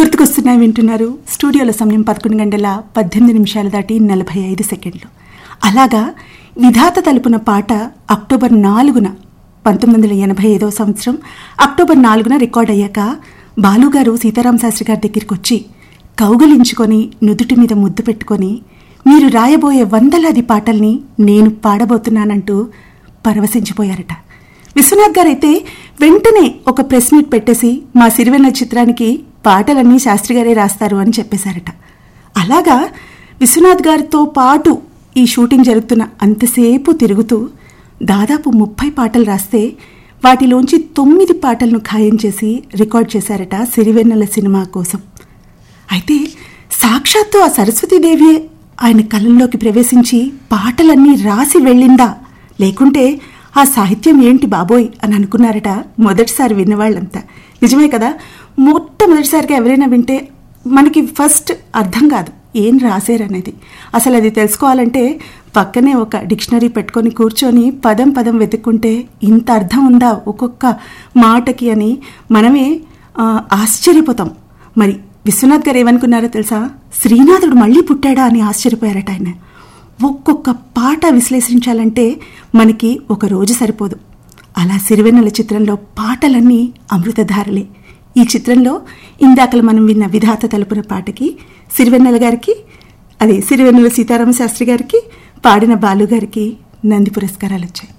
గుర్తుకొస్తున్నాయి వింటున్నారు స్టూడియోలో సమయం పదకొండు గంటల పద్దెనిమిది నిమిషాలు దాటి నలభై ఐదు సెకండ్లు అలాగా విధాత తలుపున పాట అక్టోబర్ నాలుగున పంతొమ్మిది వందల ఎనభై ఐదవ సంవత్సరం అక్టోబర్ నాలుగున రికార్డ్ అయ్యాక బాలుగారు సీతారామ శాస్త్రి గారి దగ్గరికి వచ్చి కౌగులించుకొని నుదుటి మీద ముద్దు పెట్టుకొని మీరు రాయబోయే వందలాది పాటల్ని నేను పాడబోతున్నానంటూ పరవశించిపోయారట విశ్వనాథ్ గారైతే వెంటనే ఒక ప్రెస్ మీట్ పెట్టేసి మా సిరివెన్న చిత్రానికి పాటలన్నీ శాస్త్రి గారే రాస్తారు అని చెప్పేశారట అలాగా విశ్వనాథ్ గారితో పాటు ఈ షూటింగ్ జరుగుతున్న అంతసేపు తిరుగుతూ దాదాపు ముప్పై పాటలు రాస్తే వాటిలోంచి తొమ్మిది పాటలను ఖాయం చేసి రికార్డ్ చేశారట సిరివెన్నెల సినిమా కోసం అయితే సాక్షాత్తు ఆ సరస్వతీదేవియే ఆయన కళ్ళల్లోకి ప్రవేశించి పాటలన్నీ రాసి వెళ్ళిందా లేకుంటే ఆ సాహిత్యం ఏంటి బాబోయ్ అని అనుకున్నారట మొదటిసారి విన్నవాళ్ళంతా నిజమే కదా మొట్టమొదటిసారిగా ఎవరైనా వింటే మనకి ఫస్ట్ అర్థం కాదు ఏం రాశారనేది అసలు అది తెలుసుకోవాలంటే పక్కనే ఒక డిక్షనరీ పెట్టుకొని కూర్చొని పదం పదం వెతుక్కుంటే ఇంత అర్థం ఉందా ఒక్కొక్క మాటకి అని మనమే ఆ, ఆశ్చర్యపోతాం మరి విశ్వనాథ్ గారు ఏమనుకున్నారో తెలుసా శ్రీనాథుడు మళ్ళీ పుట్టాడా అని ఆశ్చర్యపోయారట ఆయన ఒక్కొక్క పాట విశ్లేషించాలంటే మనకి ఒక రోజు సరిపోదు అలా సిరివెన్నెల చిత్రంలో పాటలన్నీ అమృతధారలే ఈ చిత్రంలో ఇందాకలు మనం విన్న విధాత తలుపున పాటకి సిరివెన్నెల గారికి అదే సిరివెన్నెల సీతారామ శాస్త్రి గారికి పాడిన బాలు గారికి నంది పురస్కారాలు వచ్చాయి